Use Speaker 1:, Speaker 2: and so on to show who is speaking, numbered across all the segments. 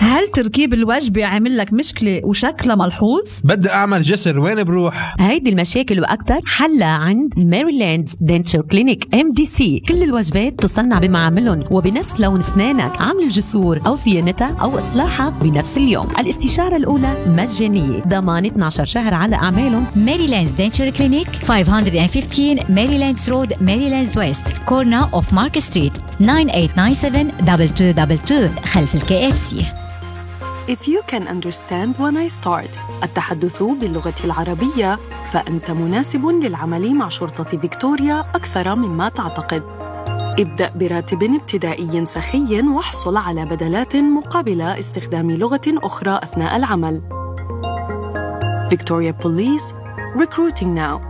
Speaker 1: هل تركيب الوجبة عامل لك مشكلة وشكلها ملحوظ؟
Speaker 2: بدي اعمل جسر وين بروح
Speaker 3: هيدي المشاكل واكثر حلها عند ماريلاند دنتشر كلينيك ام دي سي كل الوجبات تصنع بمعاملهم وبنفس لون اسنانك عمل الجسور او صيانتها او اصلاحها بنفس اليوم الاستشاره الاولى مجانيه ضمان 12 شهر على اعمالهم
Speaker 4: ماريلاند دنتشر كلينيك 515 ماريلاندز رود ماريلاندز ويست كورنا اوف مارك ستريت 9897 2222 خلف الكي اف سي
Speaker 5: If you can understand when I start التحدث باللغة العربية فأنت مناسب للعمل مع شرطة فيكتوريا أكثر مما تعتقد. ابدأ براتب ابتدائي سخي واحصل على بدلات مقابل استخدام لغة أخرى أثناء العمل. Victoria Police Recruiting Now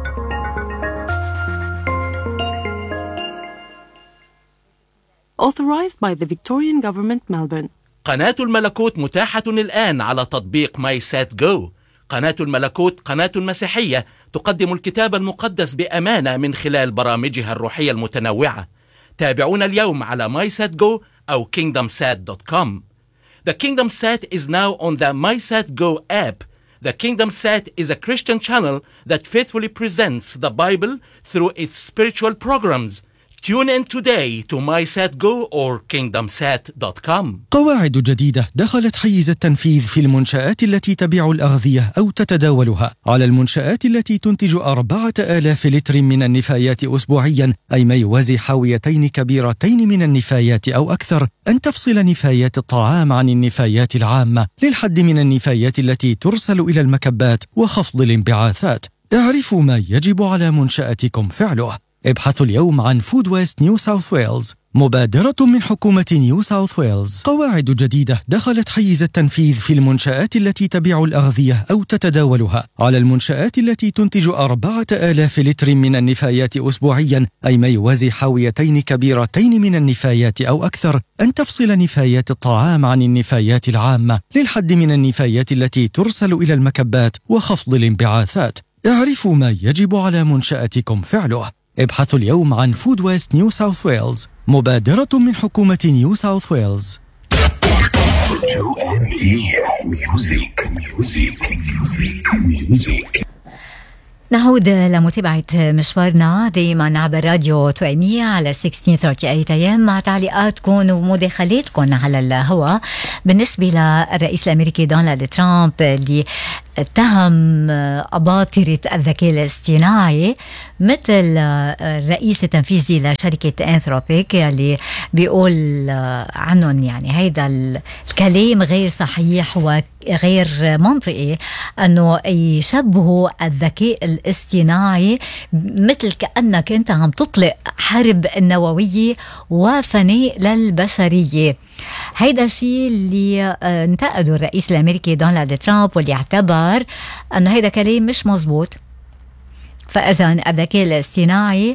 Speaker 5: Authorized by the Victorian Government Melbourne
Speaker 6: قناة الملكوت متاحة الآن على تطبيق ماي سات جو قناة الملكوت قناة مسيحية تقدم الكتاب المقدس بأمانة من خلال برامجها الروحية المتنوعة تابعونا اليوم على MySatGo أو kingdomsat.com The Kingdom Sat is now on the MySat Go app. The Kingdom Sat is a Christian channel that faithfully presents the Bible through its spiritual programs. Tune in today to MySatGo or kingdomsat.com.
Speaker 7: قواعد جديدة دخلت حيز التنفيذ في المنشآت التي تبيع الأغذية أو تتداولها على المنشآت التي تنتج أربعة آلاف لتر من النفايات أسبوعيا أي ما يوازي حاويتين كبيرتين من النفايات أو أكثر أن تفصل نفايات الطعام عن النفايات العامة للحد من النفايات التي ترسل إلى المكبات وخفض الانبعاثات اعرفوا ما يجب على منشأتكم فعله ابحثوا اليوم عن فود ويست نيو ساوث ويلز مبادرة من حكومة نيو ساوث ويلز قواعد جديدة دخلت حيز التنفيذ في المنشآت التي تبيع الأغذية أو تتداولها على المنشآت التي تنتج أربعة آلاف لتر من النفايات أسبوعيا أي ما يوازي حاويتين كبيرتين من النفايات أو أكثر أن تفصل نفايات الطعام عن النفايات العامة للحد من النفايات التي ترسل إلى المكبات وخفض الانبعاثات اعرفوا ما يجب على منشأتكم فعله ابحثوا اليوم عن فود ويست نيو ساوث ويلز مبادرة من حكومة نيو ساوث ويلز
Speaker 8: Music, music, music, music.
Speaker 4: نعود لمتابعة مشوارنا دائما عبر راديو تويمية على 1638 ايام مع تعليقاتكم ومداخلاتكم على الهواء بالنسبة للرئيس الأمريكي دونالد ترامب اللي اتهم أباطرة الذكاء الاصطناعي مثل الرئيس التنفيذي لشركة أنثروبيك اللي بيقول عنهم يعني هيدا الكلام غير صحيح وغير منطقي أنه يشبهوا الذكاء الاصطناعي مثل كأنك أنت عم تطلق حرب نووية وفناء للبشرية هيدا الشيء اللي انتقده الرئيس الأمريكي دونالد ترامب واللي اعتبر أنه هيدا كلام مش مزبوط فإذا الذكاء الاصطناعي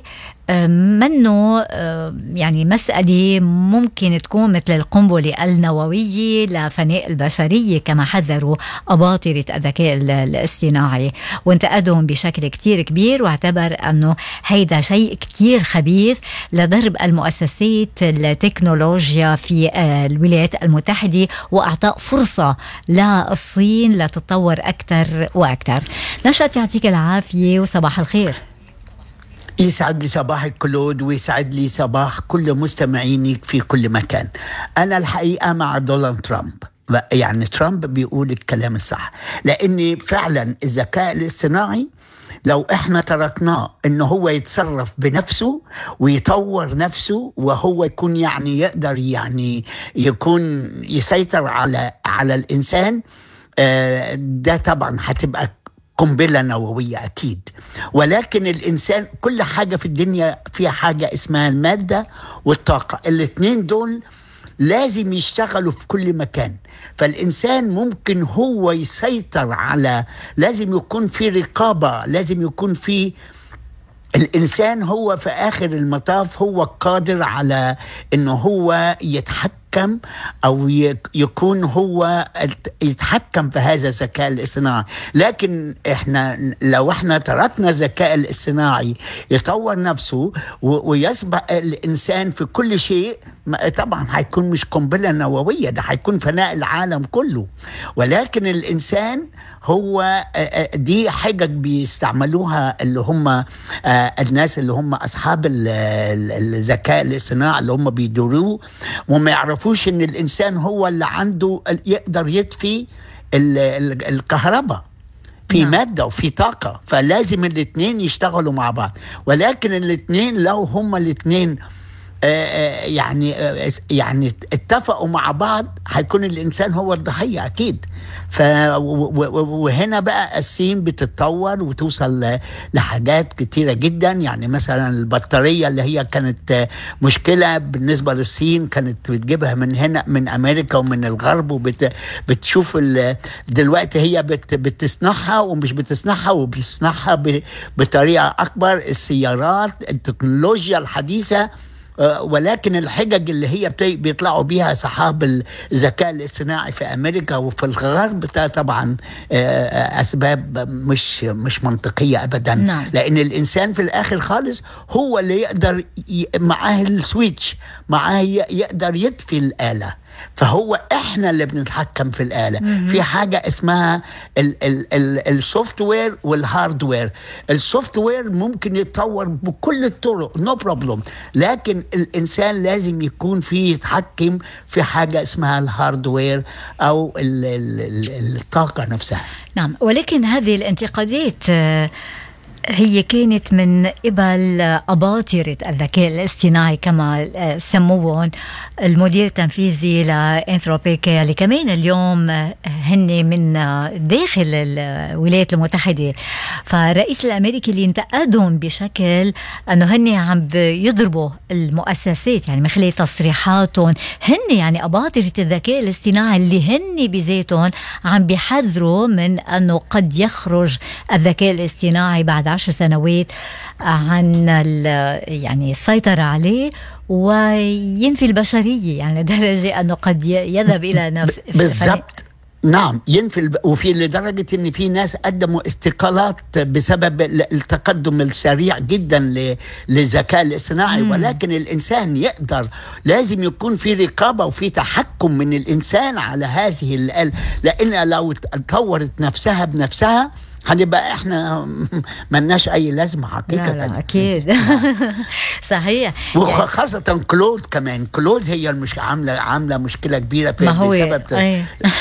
Speaker 4: منه يعني مسألة ممكن تكون مثل القنبلة النووية لفناء البشرية كما حذروا أباطرة الذكاء الاصطناعي وانتقدهم بشكل كتير كبير واعتبر أنه هيدا شيء كتير خبيث لضرب المؤسسات التكنولوجيا في الولايات المتحدة وأعطاء فرصة للصين لتتطور أكثر وأكثر نشأت يعطيك العافية وصباح الخير
Speaker 9: يسعد لي صباحك كلود ويسعد لي صباح كل مستمعينك في كل مكان أنا الحقيقة مع دونالد ترامب يعني ترامب بيقول الكلام الصح لأن فعلا الذكاء الاصطناعي لو احنا تركناه انه هو يتصرف بنفسه ويطور نفسه وهو يكون يعني يقدر يعني يكون يسيطر على على الانسان ده طبعا هتبقى قنبله نوويه اكيد ولكن الانسان كل حاجه في الدنيا فيها حاجه اسمها الماده والطاقه الاثنين دول لازم يشتغلوا في كل مكان فالانسان ممكن هو يسيطر على لازم يكون في رقابه لازم يكون في الانسان هو في اخر المطاف هو قادر على انه هو يتحكم يتحكم او يك- يكون هو الت- يتحكم في هذا الذكاء الاصطناعي لكن احنا لو احنا تركنا الذكاء الاصطناعي يطور نفسه و- ويسبق الانسان في كل شيء ما- طبعا هيكون مش قنبله نوويه ده هيكون فناء العالم كله ولكن الانسان هو آه، آه، دي حجج بيستعملوها اللي هم آه، الناس اللي هم اصحاب ال- ال- الذكاء الاصطناعي اللي هم بيدوروه وما يعرفوش ان الانسان هو اللي عنده ال- يقدر يطفي ال- ال- الكهرباء في
Speaker 4: نعم.
Speaker 9: ماده وفي طاقه فلازم الاثنين يشتغلوا مع بعض ولكن الاثنين لو هما الاثنين يعني آه، يعني اتفقوا مع بعض هيكون الانسان هو الضحيه اكيد ف و- و- وهنا بقى الصين بتتطور وتوصل ل- لحاجات كتيره جدا يعني مثلا البطاريه اللي هي كانت آه، مشكله بالنسبه للصين كانت بتجيبها من هنا من امريكا ومن الغرب وبتشوف دلوقتي هي بت بتصنعها ومش بتصنعها وبتصنعها ب- بطريقه اكبر السيارات التكنولوجيا الحديثه آه، ولكن الحجج اللي هي بتي- بيطلعوا بيها صحاب الذكاء الاصطناعي في امريكا وفي الغرب ده طبعا آه، آه، اسباب مش مش منطقيه ابدا
Speaker 4: نعم.
Speaker 9: لان الانسان في الاخر خالص هو اللي يقدر ي- معاه السويتش معاه ي- يقدر يطفي الاله فهو احنا اللي بنتحكم في الاله في حاجه اسمها السوفت وير والهاردوير السوفت وير ممكن يتطور بكل الطرق نو no بروبلم لكن الانسان لازم يكون فيه يتحكم في حاجه اسمها الهاردوير او ال ال ال الطاقه نفسها
Speaker 4: نعم ولكن هذه الانتقادات آه، هي كانت من قبل أباطرة الذكاء الاصطناعي كما آه، سموهم المدير التنفيذي لانثروبيك اللي كمان اليوم آه، هن من آه، داخل الولايات المتحدة فالرئيس الأمريكي اللي انتقدهم بشكل أنه هن عم يضربوا المؤسسات يعني من خلال تصريحاتهم هن يعني أباطرة الذكاء الاصطناعي اللي هن بذاتهم عم بيحذروا من أنه قد يخرج الذكاء الاصطناعي بعد عشر سنوات عن ال- يعني السيطرة عليه وينفي البشرية يعني لدرجة أنه قد ي- يذهب إلى نف...
Speaker 9: بالضبط نعم ينفي الب... وفي لدرجة ان في ناس قدموا استقالات بسبب ال- التقدم السريع جدا ل... للذكاء الاصطناعي ولكن الانسان يقدر لازم يكون في رقابة وفي تحكم من الانسان على هذه الآلة لان لو طورت نفسها بنفسها هنبقى احنا ملناش اي لازمة حقيقة
Speaker 4: لا لا أكيد صحيح
Speaker 9: وخاصة كلود كمان كلود هي المش عاملة عاملة مشكلة كبيرة في
Speaker 4: ما هو
Speaker 9: بسبب
Speaker 4: أي.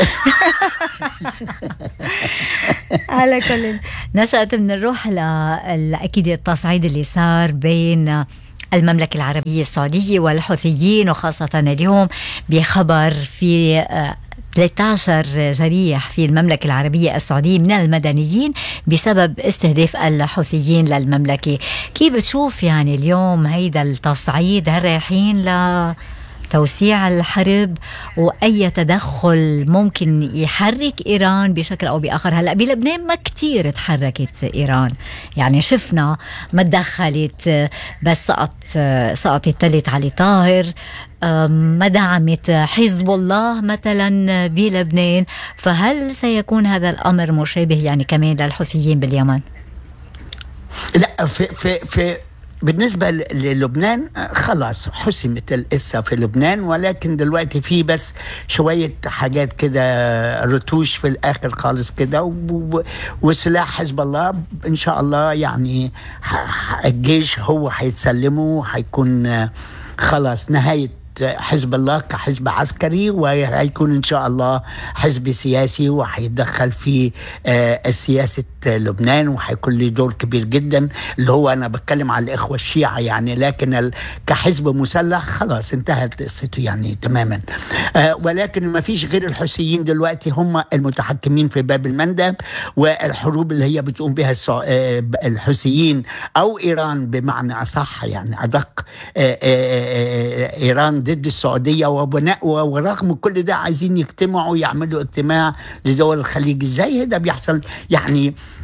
Speaker 4: على كل نشأت من الروح ل أكيد التصعيد اللي صار بين المملكة العربية السعودية والحوثيين وخاصة اليوم بخبر في آه، 13 جريح في المملكة العربية السعودية من المدنيين بسبب استهداف الحوثيين للمملكة كيف بتشوف يعني اليوم هيدا التصعيد هل رايحين ل توسيع الحرب واي تدخل ممكن يحرك ايران بشكل او باخر هلا بلبنان ما كتير تحركت ايران يعني شفنا ما تدخلت بس سقط سقطت تلت علي طاهر أم، ما دعمت حزب الله مثلا بلبنان فهل سيكون هذا الامر مشابه يعني كمان للحوثيين باليمن؟
Speaker 9: لا في في في بالنسبة ل- للبنان آه، خلاص حسمت القصة في لبنان ولكن دلوقتي في بس شوية حاجات كده رتوش في الآخر خالص كده و- و- وسلاح حزب الله إن شاء الله يعني ح- ح- الجيش هو هيتسلمه هيكون آه، خلاص نهاية حزب الله كحزب عسكري وهيكون ان شاء الله حزب سياسي وهيتدخل في آه، سياسه لبنان وهيكون له دور كبير جدا اللي هو انا بتكلم على الاخوه الشيعه يعني لكن ال- كحزب مسلح خلاص انتهت قصته يعني تماما آه، ولكن ما فيش غير الحوثيين دلوقتي هم المتحكمين في باب المندب والحروب اللي هي بتقوم بها السع- آه، الحوثيين او ايران بمعنى اصح يعني ادق آه، آه، آه، ايران ضد السعوديه وبناء ورغم كل ده عايزين يجتمعوا يعملوا اجتماع لدول الخليج ازاي ده بيحصل يعني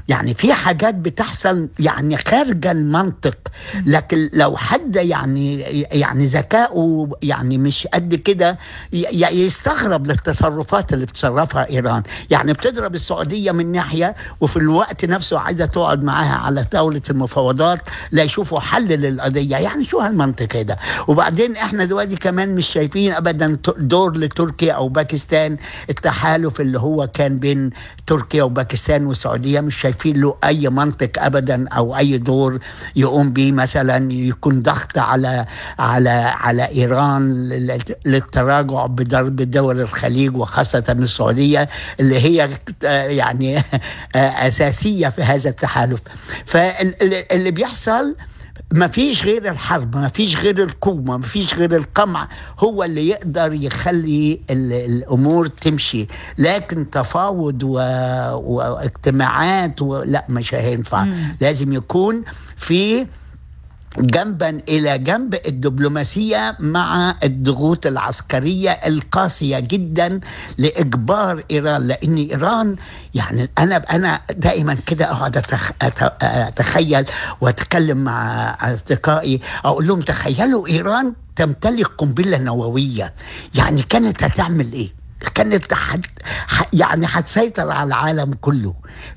Speaker 9: يعني في حاجات بتحصل يعني خارج المنطق لكن لو حد يعني يعني ذكائه يعني مش قد كده ي- يستغرب للتصرفات اللي بتصرفها ايران يعني بتضرب السعوديه من ناحيه وفي الوقت نفسه عايزه تقعد معاها على طاوله المفاوضات لا يشوفوا حل للقضيه يعني شو هالمنطق ده وبعدين احنا دلوقتي كمان مش شايفين ابدا ت- دور لتركيا او باكستان التحالف اللي هو كان بين تركيا وباكستان والسعوديه مش شايفين له اي منطق ابدا او اي دور يقوم به مثلا يكون ضغط على على على ايران لل- للتراجع بضرب دول الخليج وخاصه السعوديه اللي هي آه، يعني آه، اساسيه في هذا التحالف فاللي بيحصل ما فيش غير الحرب ما فيش غير القوة ما فيش غير القمع هو اللي يقدر يخلي ال- الأمور تمشي لكن تفاوض و... واجتماعات و... لا مش هينفع لازم يكون في جنبا الى جنب الدبلوماسيه مع الضغوط العسكريه القاسيه جدا لاجبار ايران لان ايران يعني انا انا دائما كده اقعد أتخ- أت- اتخيل واتكلم مع اصدقائي اقول لهم تخيلوا ايران تمتلك قنبله نوويه يعني كانت هتعمل ايه؟ كانت حت ح- يعني هتسيطر على العالم كله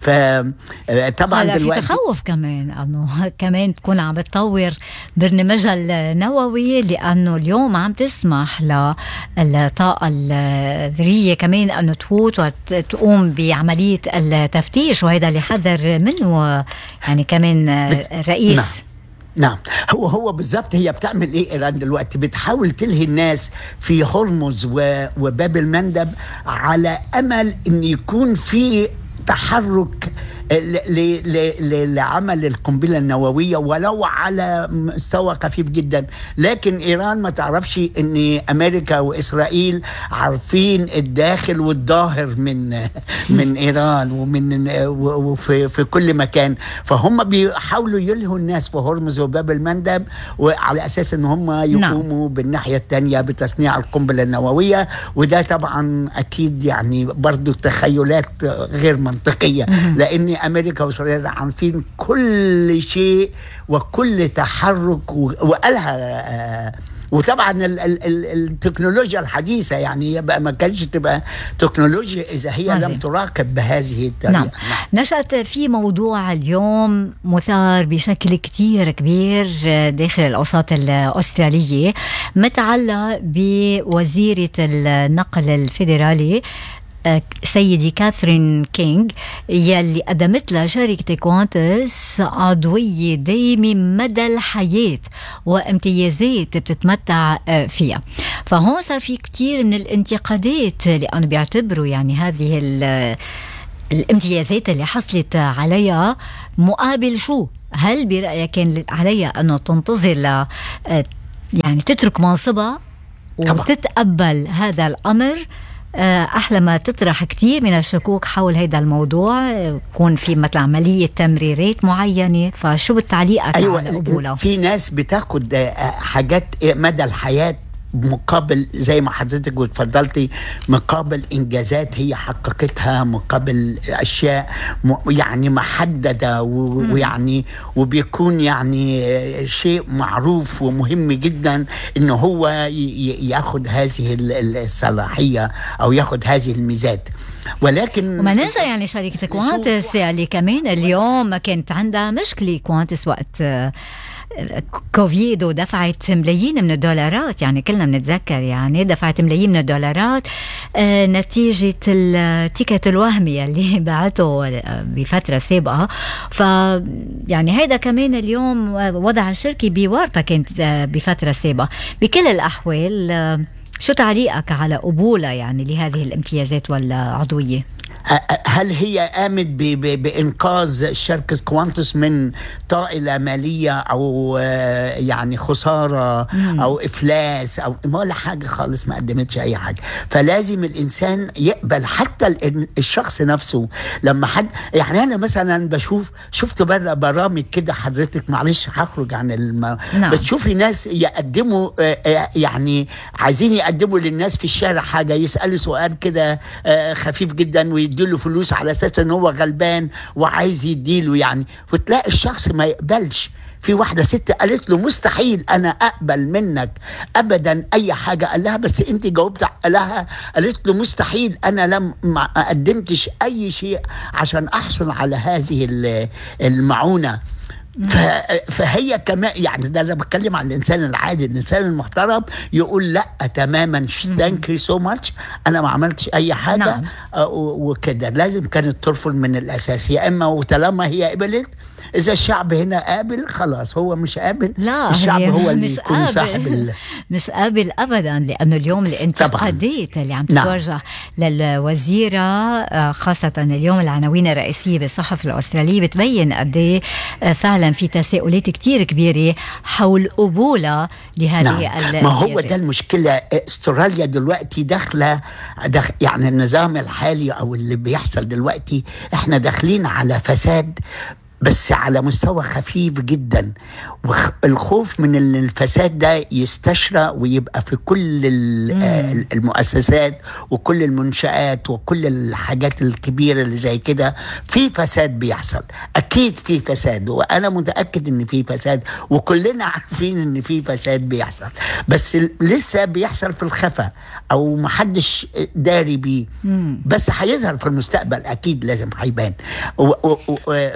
Speaker 9: فطبعا
Speaker 4: هلا في
Speaker 9: دلوقتي
Speaker 4: تخوف كمان انه كمان تكون عم بتطور برنامجها النووي لانه اليوم عم تسمح للطاقه الذريه كمان انه تفوت وتقوم بعمليه التفتيش وهذا اللي حذر منه يعني كمان الرئيس
Speaker 9: نعم. نعم هو هو بالظبط هي بتعمل ايه ايران دلوقتي بتحاول تلهي الناس في هرمز و- وباب المندب على امل ان يكون في تحرك ل- ل- ل- ل- لعمل القنبله النوويه ولو على مستوى خفيف جدا لكن ايران ما تعرفش ان امريكا واسرائيل عارفين الداخل والظاهر من من ايران ومن و- وفي في كل مكان فهم بيحاولوا يلهوا الناس في هرمز وباب المندب وعلى اساس ان هم يقوموا بالناحيه الثانيه بتصنيع القنبله النوويه وده طبعا اكيد يعني برضو تخيلات غير منطقيه لان امريكا واسرائيل عارفين كل شيء وكل تحرك و- وقالها آه، وطبعا ال ال ال التكنولوجيا الحديثه يعني يبقى ما كانش تبقى تكنولوجيا اذا هي
Speaker 4: عظيم.
Speaker 9: لم تراقب بهذه الطريقه
Speaker 4: نعم نشأت في موضوع اليوم مثار بشكل كتير كبير داخل الأوساط الأسترالية متعلق بوزيرة النقل الفيدرالي آه، سيدي كاثرين كينج يلي قدمت لها شركة كوانتس عضوية دايمة مدى الحياة وامتيازات بتتمتع آه، فيها فهون صار في كتير من الانتقادات لأنه بيعتبروا يعني هذه ال- الامتيازات اللي حصلت عليها مقابل شو؟ هل برأيك كان عليها أنه تنتظر ل آه، يعني تترك منصبها
Speaker 9: طبعاً.
Speaker 4: وتتقبل هذا الأمر آه، أحلى ما تطرح كتير من الشكوك حول هذا الموضوع آه، يكون في مثل عملية تمريرات معينة فشو بتعليقك
Speaker 9: ايوه
Speaker 4: على قبولها؟
Speaker 9: في ناس بتاخد آه، حاجات مدى الحياه مقابل زي ما حضرتك وتفضلتي مقابل انجازات هي حققتها مقابل اشياء م- يعني محدده و- ويعني وبيكون يعني آه، شيء معروف ومهم جدا انه هو ي- ي- ياخد هذه ال- ال- الصلاحيه او ياخد هذه الميزات ولكن
Speaker 4: وما ننسى يعني شركة كوانتس اللي كمان اليوم كانت عندها مشكلة كوانتس وقت آه، كوفيد ودفعت ملايين من الدولارات يعني كلنا بنتذكر يعني دفعت ملايين من الدولارات آه، نتيجة التيكت الوهمي اللي باعته آه، بفترة سابقة ف يعني هيدا كمان اليوم وضع الشركة بورطة كانت آه، بفترة سابقة بكل الأحوال آه، شو تعليقك على قبولها يعني لهذه الامتيازات والعضوية؟
Speaker 9: هل هي قامت ب- ب- بانقاذ شركه كوانتس من طائله ماليه او آه، يعني خساره او افلاس او ولا حاجه خالص ما قدمتش اي حاجه فلازم الانسان يقبل حتى ال- الشخص نفسه لما حد يعني انا مثلا بشوف شفت بره برامج كده حضرتك معلش هخرج عن الم...
Speaker 4: نعم.
Speaker 9: بتشوفي ناس يقدموا آه، آه، يعني عايزين يقدموا للناس في الشارع حاجه يسالوا سؤال كده آه، خفيف جدا ويدوا له فلوس فلوس على اساس ان هو غلبان وعايز يديله يعني وتلاقي الشخص ما يقبلش في واحدة ست قالت له مستحيل أنا أقبل منك أبدا أي حاجة قال لها بس أنت جاوبت لها قالت له مستحيل أنا لم ما قدمتش أي شيء عشان أحصل على هذه ال- المعونة ف- فهي كمان يعني ده انا بتكلم عن الانسان العادي الانسان المحترم يقول لا تماما ثانك يو سو ماتش انا ما عملتش اي حاجه
Speaker 4: نعم.
Speaker 9: آه، و- وكده لازم كانت ترفض من الاساس يا اما وطالما هي قبلت اذا الشعب هنا قابل خلاص هو مش قابل
Speaker 4: لا
Speaker 9: الشعب
Speaker 4: هي
Speaker 9: هو اللي
Speaker 4: مش
Speaker 9: يكون صاحب
Speaker 4: قابل
Speaker 9: ال...
Speaker 4: مش قابل ابدا لانه اليوم الانتقادات اللي عم
Speaker 9: نعم.
Speaker 4: تتوجه للوزيره آه، خاصه اليوم العناوين الرئيسيه بالصحف الاستراليه بتبين قد ايه آه، فعلا في تساؤلات كتير كبيره حول قبولها لهذه
Speaker 9: نعم. ما هو
Speaker 4: الامتيازات.
Speaker 9: ده المشكلة استراليا دلوقتي داخلة دخ يعني النظام الحالي أو اللي بيحصل دلوقتي احنا داخلين على فساد بس على مستوى خفيف جدا والخوف من ان الفساد ده يستشرى ويبقى في كل ال- آه، المؤسسات وكل المنشآت وكل الحاجات الكبيرة اللي زي كده في فساد بيحصل أكيد في فساد وأنا متأكد إن في فساد وكلنا عارفين إن في فساد بيحصل بس ال- لسه بيحصل في الخفا أو محدش داري بيه بس هيظهر في المستقبل أكيد لازم هيبان و- و- و-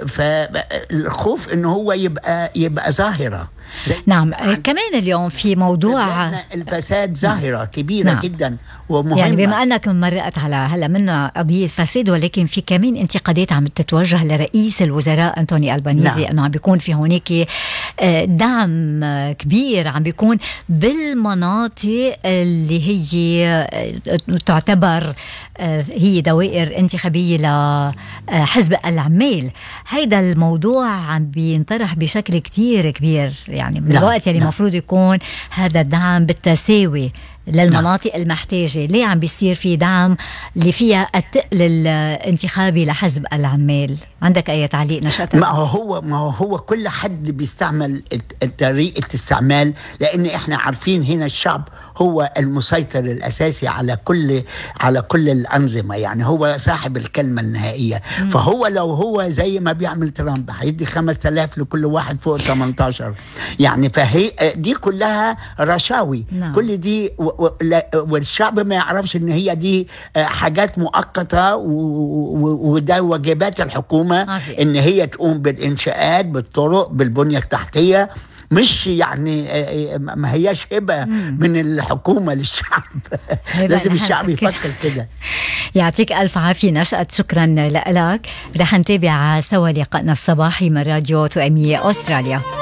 Speaker 9: فالخوف إن هو يبقى يبقى ظاهرة زي
Speaker 4: نعم آه، كمان اليوم في موضوع
Speaker 9: لأن الفساد ظاهرة كبيرة
Speaker 4: نعم.
Speaker 9: جدا ومهمة
Speaker 4: يعني بما انك مرقت على هلا منها قضيه فساد ولكن في كمان انتقادات عم تتوجه لرئيس الوزراء انتوني البانيزي
Speaker 9: نعم.
Speaker 4: انه عم بيكون في هونيك آه، دعم آه، كبير عم بيكون بالمناطق اللي هي آه، تعتبر آه، هي دوائر انتخابيه لحزب العمال هيدا الموضوع عم بينطرح بشكل كتير كبير يعني
Speaker 9: نعم،
Speaker 4: بالوقت يلي
Speaker 9: نعم.
Speaker 4: المفروض يكون هذا الدعم بالتساوي للمناطق نعم. المحتاجة ليه عم بيصير في دعم اللي فيها التقل الانتخابي لحزب العمال عندك أي تعليق نشأت
Speaker 9: ما هو هو ما هو هو كل حد بيستعمل الت- طريقه استعمال لان احنا عارفين هنا الشعب هو المسيطر الاساسي على كل على كل الانظمه يعني هو صاحب الكلمه النهائيه فهو لو هو زي ما بيعمل ترامب هيدي 5000 لكل واحد فوق 18 يعني فهي دي كلها رشاوي
Speaker 4: نعم.
Speaker 9: كل دي و- و- لا- والشعب ما يعرفش ان هي دي آه، حاجات مؤقته و- و- وده واجبات الحكومه
Speaker 4: عظيم.
Speaker 9: ان هي تقوم بالانشاءات بالطرق بالبنيه التحتيه مش يعني آه، آه، ما هياش هبه من الحكومه للشعب لازم
Speaker 4: نحن
Speaker 9: الشعب
Speaker 4: نفكر.
Speaker 9: يفكر كده
Speaker 4: يعطيك ألف عافية نشأت شكرا لك رح نتابع سوا لقائنا الصباحي من راديو تؤمية أستراليا